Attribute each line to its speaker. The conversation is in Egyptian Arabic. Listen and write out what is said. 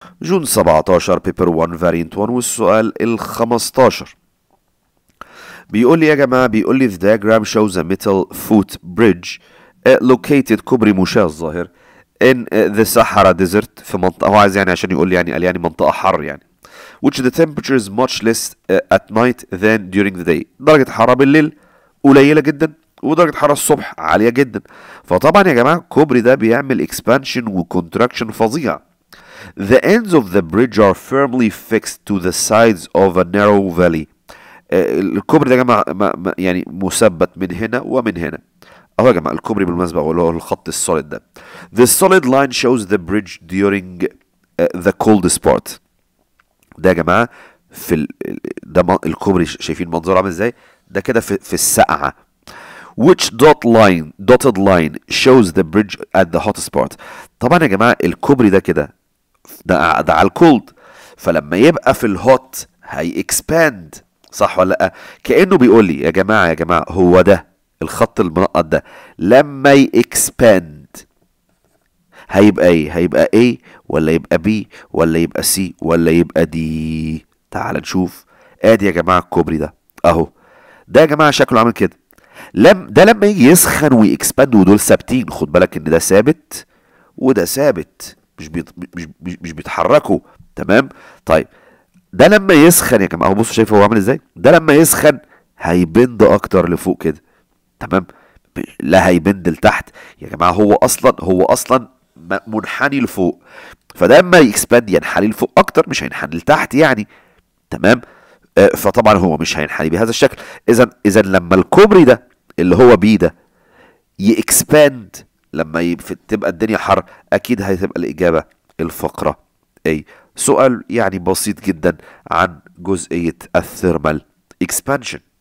Speaker 1: جون 17 بيبر 1 فارينت 1 والسؤال ال 15 بيقول لي يا جماعة بيقول لي the diagram shows a metal foot bridge uh, located كوبري مشاة الظاهر in uh, the Sahara desert في منطقة هو عايز يعني عشان يقول لي يعني قال يعني منطقة حر يعني which the temperature is much less uh, at night than during the day درجة الحرارة بالليل قليلة جدا ودرجة الحرارة الصبح عالية جدا فطبعا يا جماعة الكوبري ده بيعمل expansion وcontraction فظيع The ends of the bridge are firmly fixed to the sides of a narrow valley آه، الكوبري ده يا جماعة ما- ما- يعني مثبت من هنا ومن هنا اهو يا جماعة الكوبري بالمناسبة هو اللي هو الخط السوليد ده The solid line shows the bridge during uh, the coldest part ده يا جماعة في ال... ده م- الكوبري ش- شايفين منظره عامل ازاي ده كده في, في السقعة which dot line dotted line shows the bridge at the hottest part طبعا يا جماعة الكوبري ده كده ده ده على الكولد فلما يبقى في الهوت هي اكسباند صح ولا لا كانه بيقول لي يا جماعه يا جماعه هو ده الخط المنقط ده لما يكسباند هيبقى ايه هيبقى A ولا يبقى B ولا يبقى C ولا يبقى D تعال نشوف ادي يا جماعه الكوبري ده اهو ده يا جماعه شكله عامل كده لم ده لما يجي يسخن ويكسباند ودول ثابتين خد بالك ان ده ثابت وده ثابت مش بيت... مش مش, مش بيتحركوا تمام طيب ده لما يسخن يا جماعه اهو بصوا شايف هو عامل ازاي ده لما يسخن هيبند اكتر لفوق كده تمام ب- لا هيبند لتحت يا جماعه هو اصلا هو اصلا م- منحني لفوق فده لما يكسباند ينحني لفوق اكتر مش هينحني لتحت يعني تمام آه، فطبعا هو مش هينحني بهذا الشكل اذا اذا لما الكوبري ده اللي هو بي ده يكسباند لما يب- تبقى الدنيا حر اكيد هتبقى الاجابه الفقره اي سؤال يعني بسيط جدا عن جزئيه الثيرمال اكسبانشن